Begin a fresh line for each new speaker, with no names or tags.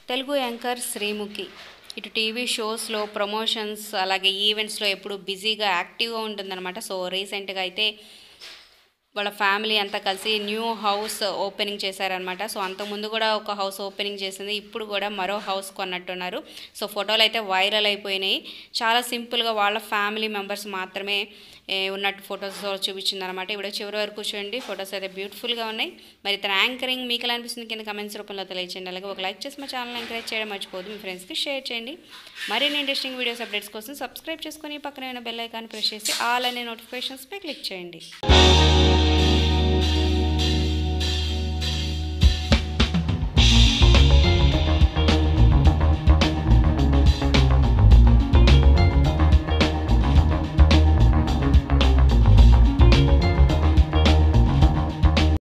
Telugu anchor Sreemukhi ఇటు TV షోస్లో promotions అలాగే ఈవెంట్స్లో ఎప్పుడు బిజీగా యాక్టివ్గా ఉంటుందన్నమాట సో రీసెంట్గా అయితే వాళ్ళ ఫ్యామిలీ అంతా కలిసి న్యూ హౌస్ ఓపెనింగ్ చేశారనమాట సో అంతకుముందు కూడా ఒక హౌస్ ఓపెనింగ్ చేసింది ఇప్పుడు కూడా మరో హౌస్ కొన్నట్టున్నారు సో ఫోటోలు అయితే వైరల్ అయిపోయినాయి చాలా సింపుల్గా వాళ్ళ ఫ్యామిలీ మెంబర్స్ మాత్రమే ఏ, ఉన్నట్టు ఫొటోస్ చూపించింది అనమాట ఇప్పుడు చివరి వరకు చూడండి ఫొటోస్ అయితే బ్యూటిఫుల్గా ఉన్నాయి మరి తన యాంకరింగ్ మీకు ఎలా అనిపిస్తుంది కింద కమెంట్స్ రూపంలో తెలియచేయండి అలాగే ఒక లైక్ చేసి మా ఛానల్ ఎంకరేజ్ చేయడం మర్చిపోదు మీ ఫ్రెండ్స్కి షేర్ చేయండి మరిన్ని ఇంట్రెస్టింగ్ వీడియోస్ అప్డేట్స్ కోసం సబ్స్క్రైబ్ చేసుకొని పక్కన బెల్ ఐకాన్ ప్రెస్ చేసి ఆల్ అనే నోటిఫికేషన్స్పై క్లిక్ చేయండి